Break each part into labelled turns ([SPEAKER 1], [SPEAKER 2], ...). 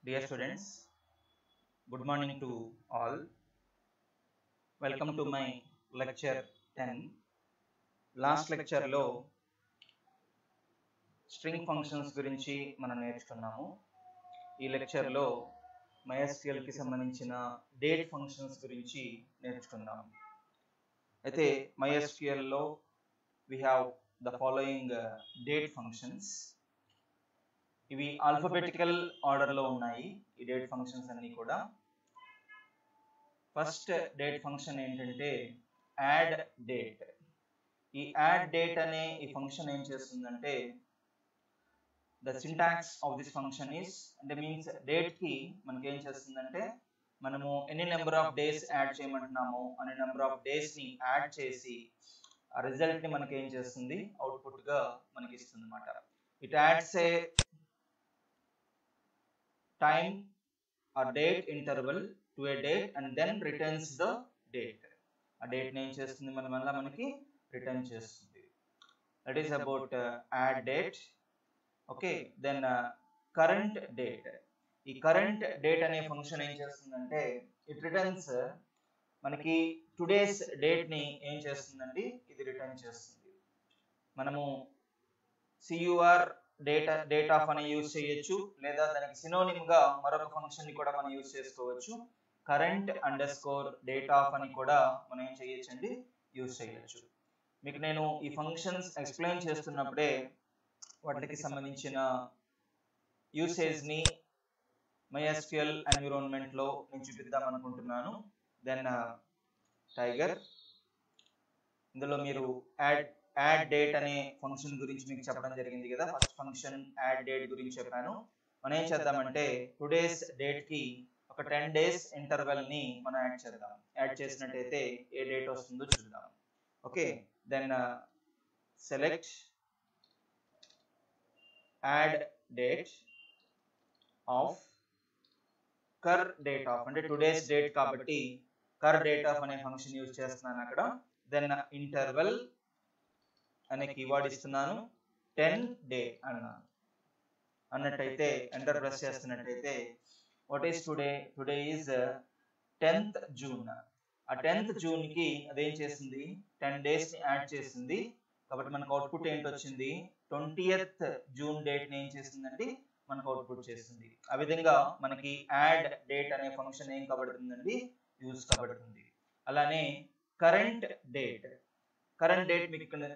[SPEAKER 1] Dear students, good morning to all. Welcome to my lecture 10. Last లెక్చర్లో string functions గురించి మనం నేర్చుకున్నాము ఈ లెక్చర్లో కి సంబంధించిన డేట్ ఫంక్షన్స్ గురించి నేర్చుకుందాం అయితే MySQLలో we have the following date functions ఇవి ఆల్ఫబెటికల్ ఆర్డర్లో ఉన్నాయి ఈ డేట్ ఫంక్షన్స్ అన్నీ కూడా ఫస్ట్ డేట్ ఫంక్షన్ ఏంటంటే యాడ్ డేట్ ఈ యాడ్ డేట్ అనే ఈ ఫంక్షన్ ఏం చేస్తుందంటే the syntax of this function is అంటే మీన్స్ డేట్ కి మనకి ఏం చేస్తుందంటే మనము ఎన్ని నెంబర్ ఆఫ్ డేస్ యాడ్ చేయమంటున్నామో అనే నెంబర్ ఆఫ్ డేస్ ని యాడ్ చేసి ఆ రిజల్ట్ ని మనకి ఏం చేస్తుంది అవుట్పుట్ గా మనకి ఇస్తుంది అనమాట ఇట్ యాడ్స్ ఏ టైమ్ ఆ date interval to a date and then returns the date ఆ డేట్ ని ఏం చేస్తుంది మన వల్ల మనకి రిటర్న్ చేస్తుంది that is about add date okay then current date ఈ కరెంట్ డేట్ అనే ఫంక్షన్ ఏం చేస్తుందంటే ఇట్ రిటర్న్స్ మనకి టుడేస్ డేట్ ని ఏం చేస్తుందండి ఇది రిటర్న్ చేస్తుంది మనము C U R of date use చేయొచ్చు లేదా దానికి సినోనిమ్ గా మరొక ఫంక్షన్ ని కూడా మనం యూజ్ చేసుకోవచ్చు current underscore date of అని కూడా మనం ఏం చేయొచ్చు అండి యూజ్ చేయొచ్చు మీకు నేను ఈ ఫంక్షన్స్ ఎక్స్ప్లెయిన్ చేస్తున్నప్పుడే వాటికి సంబంధించిన యూసేజ్ ని MySQL ఎన్విరాన్మెంట్ లో నేను చూపిద్దాం అనుకుంటున్నాను దెన్ టైగర్ ఇందులో మీరు యాడ్ యాడ్ డేట్ అనే ఫంక్షన్ గురించి మీకు చెప్పడం జరిగింది కదా ఫస్ట్ ఫంక్షన్ యాడ్ డేట్ గురించి చెప్పాను మనం ఏం చేద్దామంటే టుడేస్ డేట్ కి ఒక టెన్ డేస్ ఇంటర్వెల్ ని మనం యాడ్ చేద్దాం యాడ్ చేసినట్టయితే ఏ డేట్ వస్తుందో చూద్దాం okay then select add date of cur date of అంటే టుడేస్ డేట్ కాబట్టి కర్ డేట్ ఆఫ్ అనే ఫంక్షన్ యూజ్ చేస్తున్నాను అక్కడ దెన్ ఇంటర్వెల్ అనే కీవర్డ్ ఇస్తున్నాను టెన్ డే అన్నాను అన్నట్టయితే ఎంటర్ ప్రెస్ చేస్తున్నట్టయితే what is today today is tenth June ఆ టెన్త్ జూన్ కి అదేం చేసింది టెన్ డేస్ ని యాడ్ చేసింది కాబట్టి మనకు అవుట్పుట్ ఏంటి వచ్చింది ట్వంటీయత్ జూన్ డేట్ ని ఏం చేసిందండి మనకు అవుట్పుట్ చేస్తుంది ఆ విధంగా మనకి యాడ్ డేట్ అనే ఫంక్షన్ ఏం కాబడుతుందండి యూజ్ కాబడుతుంది అలానే కరెంట్ డేట్ కరెంట్ డేట్ మీకు ఇక్కడ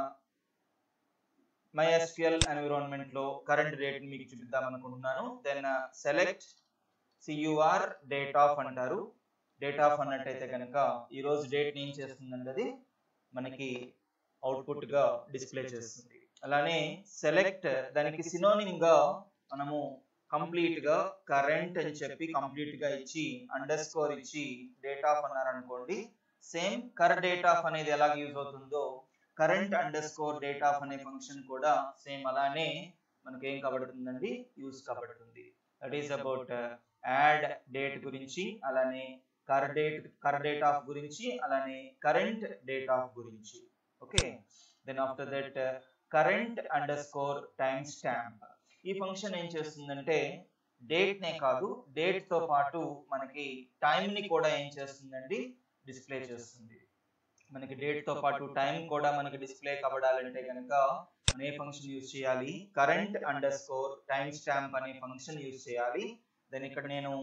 [SPEAKER 1] MySQL ఎన్విరాన్మెంట్ లో కరెంట్ డేట్ మీకు చూపిద్దాం అనుకుంటున్నాను then select C U R అంటారు డేట్ ఆఫ్ అన్నట్టయితే కనుక ఈ రోజు డేట్ ఏం చేస్తుందండి అది మనకి అవుట్పుట్ గా డిస్ప్లే చేస్తుంది అలానే సెలెక్ట్ దానికి సినోనిమ్ గా మనము కంప్లీట్ గా కరెంట్ అని చెప్పి కంప్లీట్ గా ఇచ్చి అండర్ స్కోర్ ఇచ్చి డేట్ ఆఫ్ అన్నారు అనుకోండి సేమ్ కర్ డేట్ ఆఫ్ అనేది ఎలా యూజ్ అవుతుందో current underscore date of అనే ఫంక్షన్ కూడా సేమ్ అలానే మనకి ఏం కాబడుతుందండి యూజ్ కాబడుతుంది that is about add date గురించి అలానే cur date cur date of గురించి అలానే కరెంట్ డేట్ ఆఫ్ గురించి okay then after that current underscore timestamp ఈ ఫంక్షన్ ఏం చేస్తుందంటే డేట్ నే కాదు డేట్ తో పాటు మనకి టైం ని కూడా ఏం చేస్తుందండి డిస్ప్లే చేస్తుంది మనకి డేట్ తో పాటు టైం కూడా మనకి డిస్ప్లే కబడాలంటే కనుక మనం ఏ ఫంక్షన్ యూజ్ చేయాలి current underscore timestamp అనే ఫంక్షన్ యూజ్ చేయాలి దెన్ ఇక్కడ నేను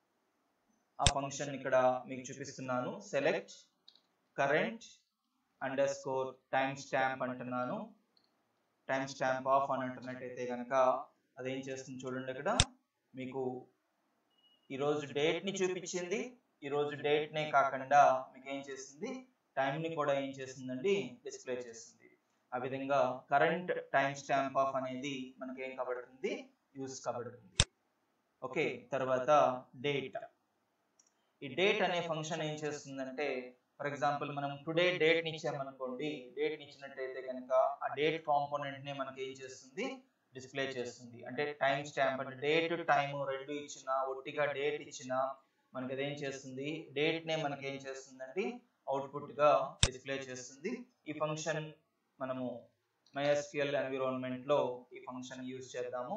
[SPEAKER 1] ఆ ఫంక్షన్ ఇక్కడ మీకు చూపిస్తున్నాను select current underscore timestamp అంటున్నాను టైం స్టాంప్ ఆఫ్ అని అంటున్నట్టయితే కనుక అదేం చేస్తుంది చూడండి ఇక్కడ మీకు ఈరోజు డేట్ ని చూపించింది ఈరోజు డేట్ నే కాకుండా మీకు ఏం చేస్తుంది టైం ని కూడా ఏం చేస్తుందండి డిస్ప్లే చేస్తుంది ఆ విధంగా కరెంట్ టైం స్టాంప్ ఆఫ్ అనేది మనకి ఏం కాబడుతుంది యూజ్ కాబడుతుంది ఓకే తర్వాత డేట్ ఈ డేట్ అనే ఫంక్షన్ ఏం చేస్తుందంటే ఫర్ ఎగ్జాంపుల్ మనం టుడే డేట్ ని ఇచ్చామనుకోండి డేట్ ని ఇచ్చినట్టయితే కనుక ఆ డేట్ కాంపోనెంట్ ని మనకి ఏం చేస్తుంది డిస్ప్లే చేస్తుంది అంటే టైం స్టాంప్ అంటే డేట్ టైం రెండు ఇచ్చిన ఒట్టిగా డేట్ ఇచ్చిన మనకి అదేం చేస్తుంది డేట్ నే మనకి ఏం చేస్తుందండి అవుట్పుట్ గా డిస్ప్లే చేస్తుంది ఈ ఫంక్షన్ మనము MySQL ఎన్విరాన్మెంట్ లో ఈ ఫంక్షన్ యూజ్ చేద్దాము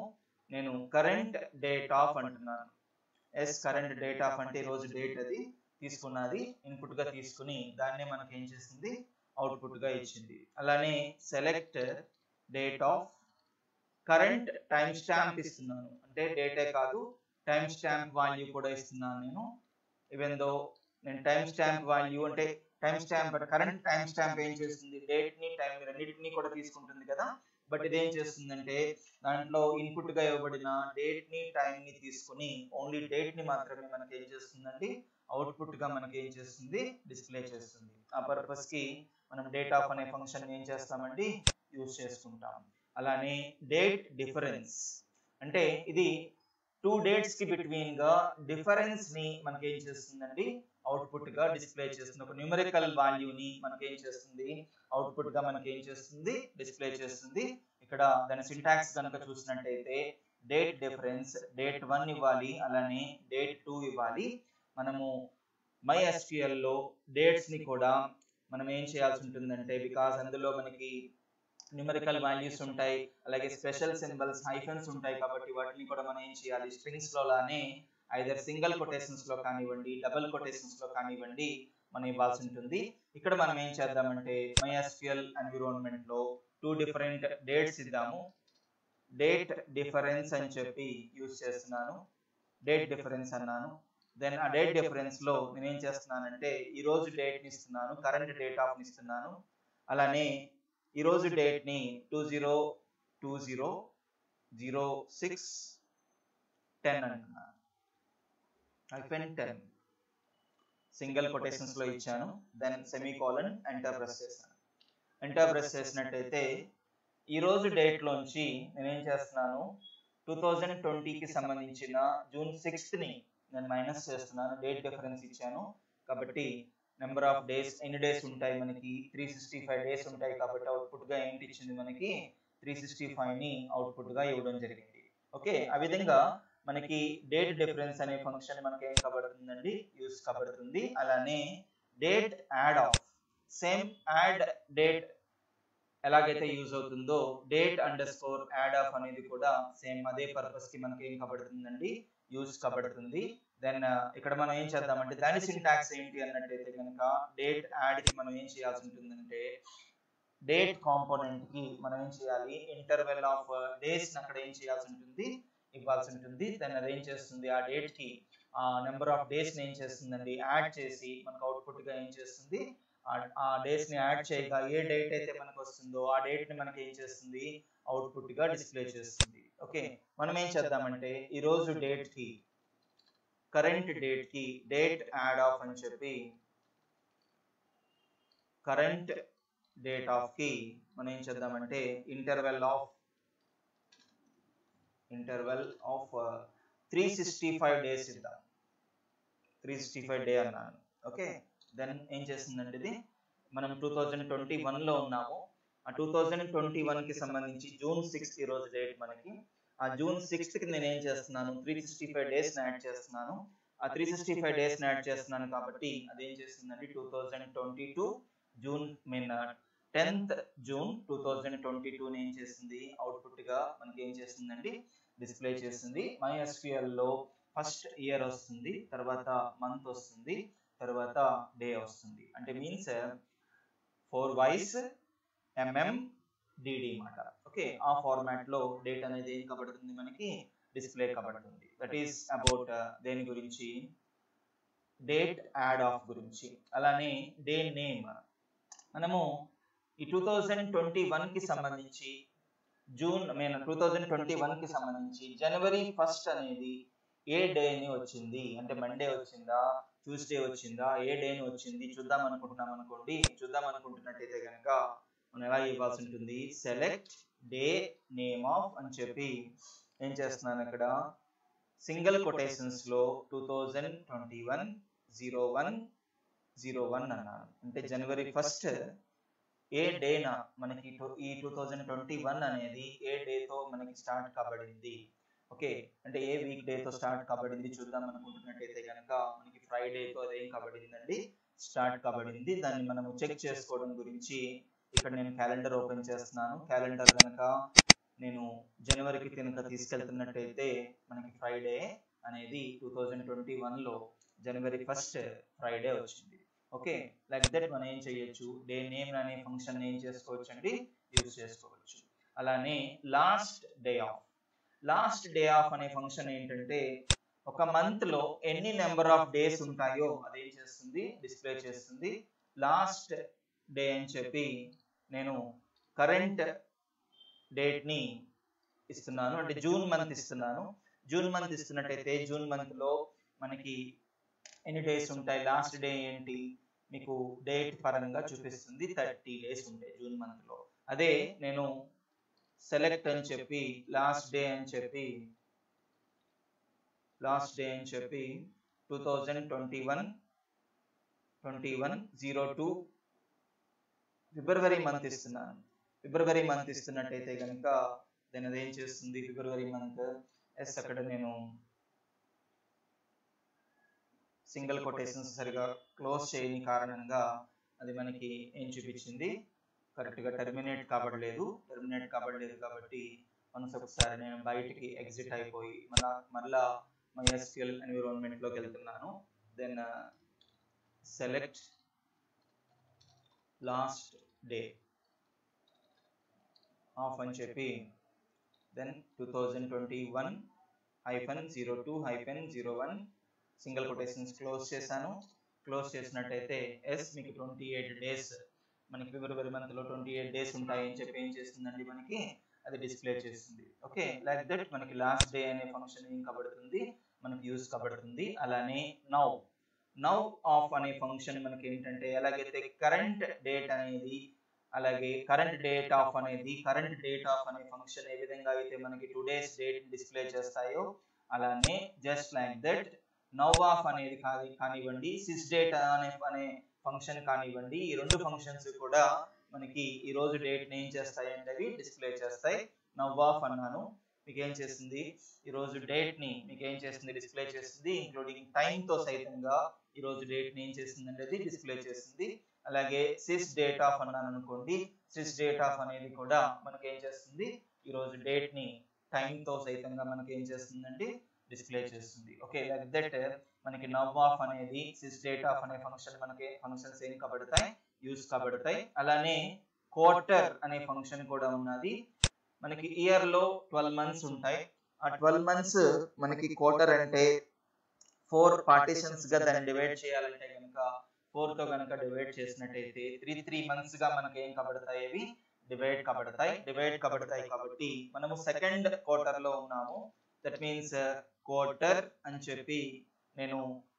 [SPEAKER 1] నేను కరెంట్ డేట్ ఆఫ్ అంటున్నాను ఎస్ కరెంట్ డేట్ ఆఫ్ అంటే ఈ రోజు డేట్ అది తీసుకున్నది ఇన్పుట్ గా తీసుకుని దాన్నే మనకి ఏం చేస్తుంది అవుట్పుట్ గా ఇచ్చింది అలానే select date of current timestamp ఇస్తున్నాను అంటే డేటే కాదు టైం స్టాంప్ వాల్యూ కూడా ఇస్తున్నాను నేను ఈవెన్ దో నేను టైం స్టాంప్ వాల్యూ అంటే timestamp current timestamp ఏం చేస్తుంది డేట్ ని టైం రెండింటిని కూడా తీసుకుంటుంది కదా బట్ ఇదేం చేస్తుందంటే దాంట్లో ఇన్పుట్ గా ఇవ్వబడిన డేట్ ని టైం ని తీసుకుని ఓన్లీ డేట్ ని మాత్రమే మనకి ఏం చేస్తుందండి అవుట్పుట్ గా మనకి ఏం చేస్తుంది డిస్ప్లే చేస్తుంది ఆ పర్పస్ కి మనం డేట్ ఆఫ్ అనే ఫంక్షన్ ఏం చేస్తామండి యూజ్ చేసుకుంటాం అలానే డేట్ డిఫరెన్స్ అంటే ఇది టూ డేట్స్ కి బిట్వీన్ గా డిఫరెన్స్ ని మనకి ఏం చేస్తుందండి అవుట్పుట్ గా డిస్ప్లే చేస్తుంది ఒక న్యూమరికల్ వాల్యూని మనకి ఏం చేస్తుంది అవుట్పుట్ గా మనకి ఏం చేస్తుంది డిస్ప్లే చేస్తుంది ఇక్కడ దాని సింటాక్స్ కనుక చూసినట్టయితే డేట్ డిఫరెన్స్ డేట్ వన్ ఇవ్వాలి అలానే డేట్ టూ ఇవ్వాలి మనము మై ఎస్క్యూఎల్ లో డేట్స్ ని కూడా మనం ఏం చేయాల్సి ఉంటుందంటే బికాస్ అందులో మనకి న్యూమరికల్ వాల్యూస్ ఉంటాయి అలాగే స్పెషల్ సింబల్స్ హైఫన్స్ ఉంటాయి కాబట్టి వాటిని కూడా మనం ఏం చేయాలి స్ట్రింగ్స్ లో లానే ఐదర్ సింగిల్ కొటేషన్స్ లో కానివ్వండి డబుల్ కొటేషన్స్ లో కానివ్వండి మనం ఇవ్వాల్సి ఉంటుంది ఇక్కడ మనం ఏం చేద్దామంటే మైఎస్క్యూఎల్ ఎన్విరాన్మెంట్ లో టూ డిఫరెంట్ డేట్స్ ఇద్దాము డేట్ డిఫరెన్స్ అని చెప్పి యూజ్ చేస్తున్నాను డేట్ డిఫరెన్స్ అన్నాను దెన్ ఆ డేట్ డిఫరెన్స్ లో నేను ఏం చేస్తున్నానంటే ఈ రోజు డేట్ ని ఇస్తున్నాను కరెంట్ డేట్ ఆఫ్ ఇస్తున్నాను అలానే ఈ రోజు డేట్ ని two zero two zero zero six ten అంటున్నాను హైఫెన్ టెన్ సింగిల్ కొటేషన్స్ లో ఇచ్చాను then semicolon enter press చేశాను ఎంటర్ ప్రెస్ చేసినట్టయితే ఈ రోజు డేట్ లోంచి నేనేం చేస్తున్నాను టూ థౌజండ్ ట్వంటీకి సంబంధించిన జూన్ సిక్స్త్ ని నేను మైనస్ చేస్తున్నాను డేట్ డిఫరెన్స్ ఇచ్చాను కాబట్టి నెంబర్ ఆఫ్ డేస్ ఎన్ని డేస్ ఉంటాయి మనకి త్రీ సిక్స్టీ ఫైవ్ డేస్ ఉంటాయి కాబట్టి అవుట్పుట్ గా ఏంటి ఇచ్చింది మనకి త్రీ సిక్స్టీ ఫైవ్ ని అవుట్పుట్ గా ఇవ్వడం జరిగింది ఓకే ఆ విధంగా మనకి డేట్ డిఫరెన్స్ అనే ఫంక్షన్ మనకి ఏం కబడుతుందండి యూస్ కబడుతుంది అలానే date add of same add date ఎలాగైతే యూజ్ అవుతుందో date underscore add of అనేది కూడా సేమ్ అదే పర్పస్ కి మనకి ఏం కబడుతుందండి యూజ్ కబడుతుంది దెన్ ఇక్కడ మనం ఏం చేద్దామంటే దాని సింటాక్స్ ఏంటి అన్నట్టయితే కనుక డేట్ యాడ్ కి మనం ఏం చేయాల్సి ఉంటుందంటే డేట్ కాంపోనెంట్ కి మనం ఏం చేయాలి ఇంటర్వెల్ ఆఫ్ డేస్ అక్కడ ఏం చేయాల్సి ఉంటుంది ఇవ్వాల్సి ఉంటుంది దాన్ని అది ఏం చేస్తుంది ఆ డేట్ కి ఆ నెంబర్ ఆఫ్ డేస్ ని ఏం చేస్తుందండి యాడ్ చేసి మనకు అవుట్పుట్ గా ఏం చేస్తుంది ఆ డేస్ ని యాడ్ చేయగా ఏ డేట్ అయితే మనకు వస్తుందో ఆ డేట్ ని మనకి ఏం చేస్తుంది అవుట్పుట్ గా డిస్ప్లే చేస్తుంది ఓకే మనం ఏం చేద్దామంటే ఈ రోజు డేట్ కి కరెంట్ డేట్ కి డేట్ యాడ్ ఆఫ్ అని చెప్పి కరెంట్ డేట్ ఆఫ్ కి మనం ఏం చేద్దామంటే interval of interval of three sixty five days ఇద్దాం త్రీ సిక్స్టీ ఫైవ్ డే అన్నాను ఓకే దెన్ ఏం చేస్తుందండి ఇది మనం టూ థౌజండ్ ట్వంటీ వన్ లో ఉన్నాము ఆ టూ థౌజండ్ ట్వంటీ వన్ కి సంబంధించి జూన్ సిక్స్త్ ఈ రోజు డేట్ మనకి ఆ జూన్ సిక్స్త్ కి నేను ఏం చేస్తున్నాను three sixty five days add చేస్తున్నాను ఆ three sixty five days add చేస్తున్నాను కాబట్టి అదేం చేస్తుందండి two thousand twenty two June mean tenth June two thousand twenty two ఏం చేస్తుంది అవుట్పుట్ గా మనకి ఏం చేస్తుందండి డిస్ప్లే చేస్తుంది మై ఎస్క్యూఎల్ లో ఫస్ట్ ఇయర్ వస్తుంది తర్వాత మంత్ వస్తుంది తర్వాత డే వస్తుంది అంటే means four Ys MM DD మాట ఓకే ఆ ఫార్మాట్ లో డేట్ అనేది ఏం కబడుతుంది మనకి డిస్ప్లే కబడుతుంది దట్ ఈస్ అబౌట్ దేని గురించి డేట్ యాడ్ ఆఫ్ గురించి అలానే డే నేమ్ మనము ఈ టూ థౌజండ్ ట్వంటీ వన్ కి సంబంధించి June mean two thousand twenty one కి సంబంధించి జనవరి ఫస్ట్ అనేది ఏ డే ని వచ్చింది అంటే మండే వచ్చిందా ట్యూస్డే వచ్చిందా ఏ డే ని వచ్చింది చూద్దాం అనుకుంటున్నాం అనుకోండి చూద్దాం అనుకుంటున్నట్టయితే కనుక మనం ఎలా ఇవ్వాల్సి ఉంటుంది సెలెక్ట్ డే నేమ్ ఆఫ్ అని చెప్పి ఏం చేస్తున్నాను ఇక్కడ సింగిల్ కొటేషన్స్ లో two thousand twenty one zero one zero one అన్నాను అంటే జనవరి ఫస్ట్ ఏ డేన మనకి ఈ టూ థౌజండ్ ట్వంటీ వన్ అనేది ఏ డేతో మనకి స్టార్ట్ కాబడింది ఓకే అంటే ఏ వీక్ డేతో స్టార్ట్ కాబడింది చూద్దాం అనుకుంటున్నట్టయితే కనుక మనకి ఫ్రైడేతో అదేం కాబడిందండి స్టార్ట్ కాబడింది దాన్ని మనం చెక్ చేసుకోవడం గురించి ఇక్కడ నేను క్యాలెండర్ ఓపెన్ చేస్తున్నాను క్యాలెండర్ కనుక నేను జనవరికి కనుక తీసుకెళ్తున్నట్టయితే మనకి ఫ్రైడే అనేది టూ థౌజండ్ ట్వంటీ వన్లో జనవరి ఫస్ట్ ఫ్రైడే వచ్చింది ఓకే లైక్ దట్ మనం ఏం చేయొచ్చు డే నేమ్ అనే ఫంక్షన్ ఏం చేసుకోవచ్చు అండి యూజ్ చేసుకోవచ్చు అలానే last day of last day of అనే ఫంక్షన్ ఏంటంటే ఒక మంత్ లో ఎన్ని నెంబర్ ఆఫ్ డేస్ ఉంటాయో అదేం చేస్తుంది డిస్ప్లే చేస్తుంది లాస్ట్ డే అని చెప్పి నేను కరెంట్ డేట్ ని ఇస్తున్నాను అంటే జూన్ మంత్ ఇస్తున్నాను జూన్ మంత్ ఇస్తున్నట్టయితే జూన్ మంత్ లో మనకి ఎన్ని డేస్ ఉంటాయి లాస్ట్ డే ఏంటి మీకు డేట్ పరంగా చూపిస్తుంది థర్టీ డేస్ ఉంటాయి జూన్ మంత్ లో అదే నేను సెలెక్ట్ అని చెప్పి లాస్ట్ డే అని చెప్పి లాస్ట్ డే అని చెప్పి two thousand twenty one twenty one zero two ఫిబ్రవరి మంత్ ఇస్తున్నాను ఫిబ్రవరి మంత్ ఇస్తున్నట్టయితే కనుక దాని అదేం చేస్తుంది ఫిబ్రవరి మంత్ ఎస్ అక్కడ నేను సింగిల్ కొటేషన్స్ సరిగా క్లోజ్ చేయని కారణంగా అది మనకి ఏం చూపించింది కరెక్ట్గా టెర్మినేట్ కాబడలేదు టెర్మినేట్ కాబడలేదు కాబట్టి మనసు ఒకసారి నేను బయటికి ఎగ్జిట్ అయిపోయి మళ్ళా మళ్ళా మై ఎస్క్యూఎల్ ఎన్విరాన్మెంట్లోకి వెళ్తున్నాను then select last day of అని చెప్పి then two thousand twenty one hyphen zero two hyphen zero one single quotations close చేశాను క్లోజ్ చేసినట్టయితే ఎస్ మీకు ట్వంటీ ఎయిట్ డేస్ మనకి ఫిబ్రవరి మంత్లో ట్వంటీ ఎయిట్ డేస్ ఉంటాయి అని చెప్పి ఏం చేస్తుందండి మనకి అది డిస్ప్లే చేస్తుంది ఓకే లైక్ దట్ మనకి లాస్ట్ డే అనే ఫంక్షన్ ఏం కబడుతుంది మనకి యూజ్ కబడుతుంది అలానే నౌ నౌ ఆఫ్ అనే ఫంక్షన్ మనకి ఏంటంటే ఎలాగైతే కరెంట్ డేట్ అనేది అలాగే కరెంట్ డేట్ ఆఫ్ అనేది కరెంట్ డేట్ ఆఫ్ అనే ఫంక్షన్ ఏ విధంగా అయితే మనకి టూ డేస్ డేట్ డిస్ప్లే చేస్తాయో అలానే just like that now of అనేది కాని కానివ్వండి సిస్ డేట్ అనే అనే ఫంక్షన్ కానివ్వండి ఈ రెండు ఫంక్షన్స్ కూడా మనకి ఈ రోజు డేట్ ఏం చేస్తాయి అంటే అవి డిస్ప్లే చేస్తాయి నవ్ ఆఫ్ అన్నాను మీకు ఏం చేస్తుంది ఈ రోజు డేట్ ని మీకు ఏం చేస్తుంది డిస్ప్లే చేస్తుంది ఇంక్లూడింగ్ టైం తో సైతంగా ఈ రోజు డేట్ ని ఏం చేస్తుంది అనేది డిస్ప్లే చేస్తుంది అలాగే సిస్ డేట్ ఆఫ్ అన్నాను అనుకోండి సిస్ డేట్ ఆఫ్ అనేది కూడా మనకి ఏం చేస్తుంది ఈ రోజు డేట్ ని టైం తో సైతంగా మనకి ఏం చేస్తుందండి డిస్ప్లే చేస్తుంది ఓకే లైక్ దట్ మనకి నవ్ ఆఫ్ అనేది సిస్ డేట్ ఆఫ్ అనే ఫంక్షన్ మనకి ఫంక్షన్స్ ఏం కబడతాయి యూస్ కబడతాయి అలానే క్వార్టర్ అనే ఫంక్షన్ కూడా ఉన్నది మనకి ఇయర్ లో ట్వెల్వ్ మంత్స్ ఉంటాయి ఆ ట్వెల్వ్ మంత్స్ మనకి క్వార్టర్ అంటే ఫోర్ పార్టీషన్స్ గా దాన్ని డివైడ్ చేయాలంటే కనుక ఫోర్ తో కనుక డివైడ్ చేసినట్టయితే త్రీ త్రీ మంత్స్ గా మనకి ఏం కబడతాయి అవి డివైడ్ కబడతాయి డివైడ్ కబడతాయి కాబట్టి మనము సెకండ్ క్వార్టర్ లో ఉన్నాము దట్ మీన్స్ క్వార్టర్ అని చెప్పి నేను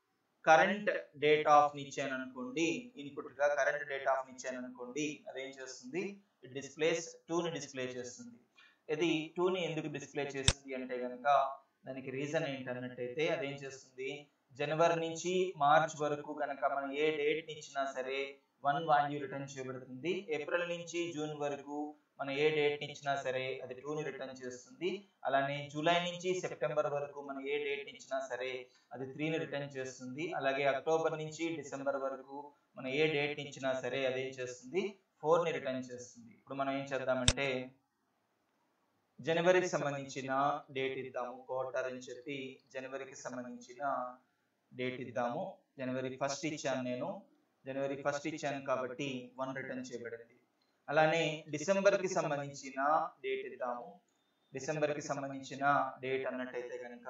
[SPEAKER 1] కరెంట్ డేట్ ఆఫ్ ఇచ్చాను అనుకోండి ఇన్పుట్ గా కరెంట్ డేట్ ఆఫ్ ఇచ్చాను అనుకోండి అదేం చేస్తుంది డిస్ప్లేస్ టూ ని డిస్ప్లే చేస్తుంది ఇది టూ ని ఎందుకు డిస్ప్లే చేస్తుంది అంటే కనుక దానికి రీజన్ ఏంటన్నట్టయితే అదేం చేస్తుంది జనవరి నుంచి మార్చ్ వరకు కనుక మనం ఏ డేట్ ఇచ్చినా సరే వన్ వాల్యూ రిటర్న్ చేయబడుతుంది ఏప్రిల్ నుంచి జూన్ వరకు మనం ఏ డేట్ ఇచ్చినా సరే అది టూ ని రిటర్న్ చేస్తుంది అలానే జూలై నుంచి సెప్టెంబర్ వరకు మనం ఏ డేట్ ఇచ్చినా సరే అది త్రీని రిటర్న్ చేస్తుంది అలాగే అక్టోబర్ నుంచి డిసెంబర్ వరకు మనం ఏ డేట్ ఇచ్చినా సరే అదేం చేస్తుంది ఫోర్ ని రిటర్న్ చేస్తుంది ఇప్పుడు మనం ఏం చేద్దామంటే జనవరికి సంబంధించిన డేట్ ఇద్దాము క్వార్టర్ అని చెప్పి జనవరికి సంబంధించిన డేట్ ఇద్దాము జనవరి ఫస్ట్ ఇచ్చాను నేను జనవరి ఫస్ట్ ఇచ్చాను కాబట్టి వన్ రిటర్న్ చేయబడింది అలానే డిసెంబర్ కి సంబంధించిన డేట్ ఇద్దాము డిసెంబర్ కి సంబంధించిన డేట్ అన్నట్టయితే కనుక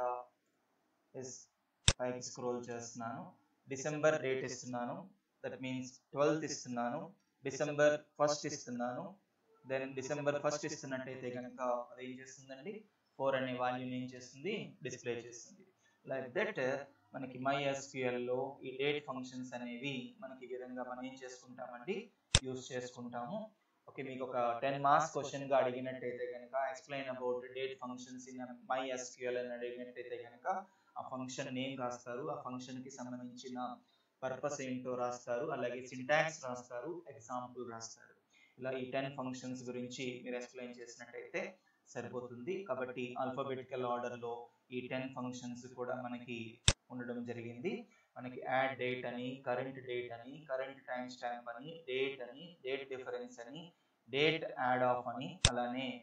[SPEAKER 1] పైకి స్క్రోల్ చేస్తున్నాను డిసెంబర్ డేట్ ఇస్తున్నాను దట్ మీన్స్ ట్వెల్త్ ఇస్తున్నాను డిసెంబర్ ఫస్ట్ ఇస్తున్నాను దెన్ డిసెంబర్ ఫస్ట్ ఇస్తున్నట్టయితే కనుక అది ఏం చేస్తుందండి ఫోర్ అనే వాల్యూని ఏం చేస్తుంది డిస్ప్లే చేస్తుంది లైక్ దట్ మనకి మై లో ఈ డేట్ ఫంక్షన్స్ అనేవి మనకి ఈ విధంగా మనం ఏం చేసుకుంటామండి యూస్ చేసుకుంటాము ఓకే మీకు ఒక టెన్ మార్క్స్ క్వశ్చన్ గా అడిగినట్టయితే కనుక explain about date functions in MySQL అని అడిగినట్టయితే కనుక ఆ ఫంక్షన్ నేమ్ రాస్తారు ఆ ఫంక్షన్ కి సంబంధించిన పర్పస్ ఏంటో రాస్తారు అలాగే సింటాక్స్ రాస్తారు ఎగ్జాంపుల్ రాస్తారు ఇలా ఈ టెన్ ఫంక్షన్స్ గురించి మీరు ఎక్స్ప్లెయిన్ చేసినట్టయితే సరిపోతుంది కాబట్టి ఆల్ఫాబెటికల్ ఆర్డర్ లో ఈ టెన్ ఫంక్షన్స్ కూడా మనకి ఉండడం జరిగింది మనకి యాడ్ డేట్ అని కరెంట్ డేట్ అని కరెంట్ టైం స్టాంప్ అని డేట్ అని డేట్ డిఫరెన్స్ అని డేట్ యాడ్ ఆఫ్ అని అలానే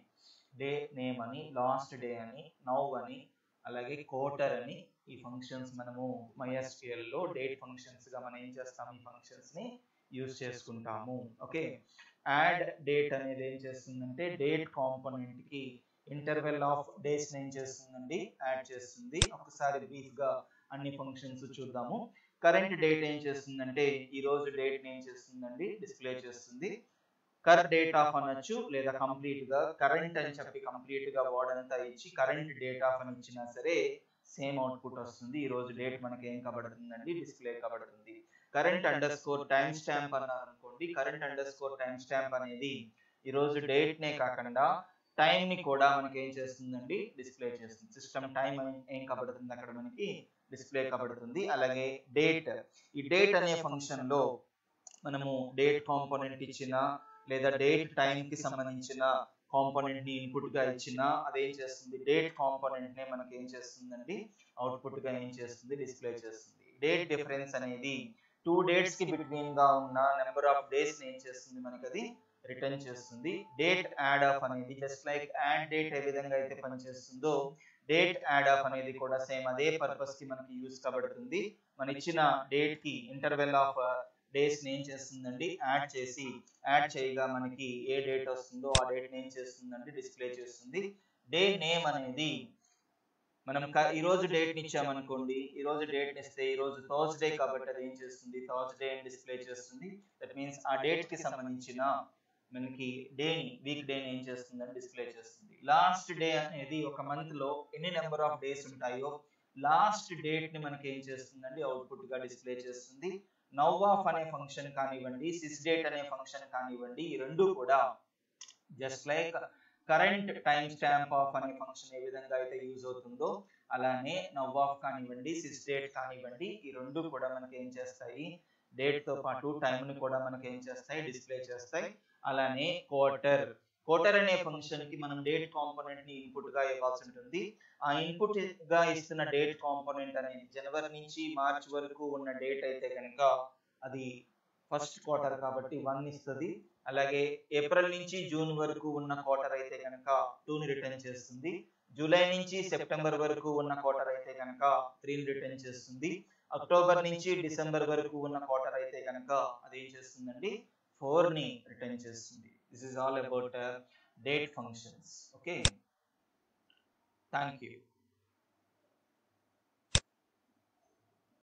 [SPEAKER 1] డే నేమ్ అని లాస్ట్ డే అని నౌ అని అలాగే కోటర్ అని ఈ ఫంక్షన్స్ మనము MySQL లో డేట్ ఫంక్షన్స్ గా మనం ఏం చేస్తాం ఈ ఫంక్షన్స్ ని యూజ్ చేసుకుంటాము ఓకే యాడ్ డేట్ అనేది ఏం చేస్తుందంటే డేట్ కాంపోనెంట్ కి ఇంటర్వెల్ ఆఫ్ డేస్ ఏం చేస్తుందండి యాడ్ చేస్తుంది ఒకసారి బ్రీఫ్ గా అన్ని ఫంక్షన్స్ చూద్దాము కరెంట్ డేట్ ఏం చేస్తుందంటే ఈ రోజు డేట్ ఏం చేస్తుందండి డిస్ప్లే చేస్తుంది కర్ డేట్ ఆఫ్ అనొచ్చు లేదా కంప్లీట్ గా కరెంట్ అని చెప్పి కంప్లీట్ గా వర్డ్ అంతా ఇచ్చి కరెంట్ డేట్ ఆఫ్ అని ఇచ్చినా సరే సేమ్ అవుట్పుట్ వస్తుంది ఈ రోజు డేట్ మనకి ఏం కబడుతుందండి డిస్ప్లే కబడుతుంది current underscore timestamp అన్నారు అనుకోండి current underscore timestamp అనేది ఈ రోజు డేట్ నే కాకుండా టైం ని కూడా మనకి ఏం చేస్తుందండి డిస్ప్లే చేస్తుంది సిస్టమ్ టైం ఏం కబడుతుంది అక్కడ మనకి డిస్ప్లే కబడుతుంది అలాగే డేట్ ఈ డేట్ అనే ఫంక్షన్ లో మనము డేట్ కాంపోనెంట్ ఇచ్చిన లేదా డేట్ టైం కి సంబంధించిన కాంపోనెంట్ ని ఇన్పుట్ గా ఇచ్చిన అదేం చేస్తుంది డేట్ కాంపోనెంట్ నే మనకి ఏం చేస్తుందండి అవుట్పుట్ గా ఏం చేస్తుంది డిస్ప్లే చేస్తుంది డేట్ డిఫరెన్స్ అనేది టూ డేట్స్ కి బిట్వీన్ గా ఉన్న నెంబర్ ఆఫ్ డేస్ ఏం చేస్తుంది మనకి అది రిటర్న్ చేస్తుంది డేట్ యాడ్ ఆఫ్ అనేది జస్ట్ లైక్ యాడ్ డేట్ ఏ విధంగా అయితే పనిచేస్తుందో డేట్ యాడ్ ఆఫ్ అనేది కూడా సేమ్ అదే పర్పస్ కి మనకి యూజ్ కాబడుతుంది మన ఇచ్చిన డేట్ కి ఇంటర్వెల్ ఆఫ్ డేస్ ఏం చేస్తుందండి యాడ్ చేసి యాడ్ చేయగా మనకి ఏ డేట్ వస్తుందో ఆ డేట్ ఏం చేస్తుందండి డిస్ప్లే చేస్తుంది డే నేమ్ అనేది మనం క- ఈ రోజు డేట్ ఇచ్చామనుకోండి ఈ రోజు డేట్ ఇస్తే ఈ రోజు థర్స్డే కాబట్టి అది ఏం చేస్తుంది థర్స్డే అని డిస్ప్లే చేస్తుంది దట్ మీన్స్ ఆ డేట్ కి సంబంధించిన మనకి డేని వీక్ డేని ఏం చేస్తుందని డిస్ప్లే చేస్తుంది లాస్ట్ డే అనేది ఒక మంత్ లో ఎన్ని నెంబర్ ఆఫ్ డేస్ ఉంటాయో లాస్ట్ డేట్ ని మనకి ఏం చేస్తుందండి అవుట్పుట్ గా డిస్ప్లే చేస్తుంది నవ్ ఆఫ్ అనే ఫంక్షన్ కానివ్వండి సిస్ డేట్ అనే ఫంక్షన్ కానివ్వండి ఈ రెండు కూడా just like current timestamp of అనే ఫంక్షన్ ఏ విధంగా అయితే యూజ్ అవుతుందో అలానే నవ్ ఆఫ్ కానివ్వండి సిస్ డేట్ కానివ్వండి ఈ రెండు కూడా మనకి ఏం చేస్తాయి డేట్ తో పాటు టైం ని కూడా మనకి ఏం చేస్తాయి డిస్ప్లే చేస్తాయి అలానే క్వార్టర్ క్వార్టర్ అనే ఫంక్షన్ కి మనం డేట్ కాంపోనెంట్ ని ఇన్పుట్ గా ఇవ్వాల్సి ఉంటుంది ఆ ఇన్పుట్ గా ఇస్తున్న డేట్ కాంపోనెంట్ అనేది జనవరి నుంచి మార్చ్ వరకు ఉన్న డేట్ అయితే కనుక అది ఫస్ట్ క్వార్టర్ కాబట్టి వన్ ఇస్తుంది అలాగే ఏప్రిల్ నుంచి జూన్ వరకు ఉన్న క్వార్టర్ అయితే కనుక టూని రిటర్న్ చేస్తుంది జూలై నుంచి సెప్టెంబర్ వరకు ఉన్న క్వార్టర్ అయితే కనుక త్రీని రిటర్న్ చేస్తుంది అక్టోబర్ నుంచి డిసెంబర్ వరకు ఉన్న క్వార్టర్ అయితే కనుక అది ఏం చేస్తుందండి ఫోర్ ని రిటర్న్ చేస్తుంది this is all about date functions okay thank you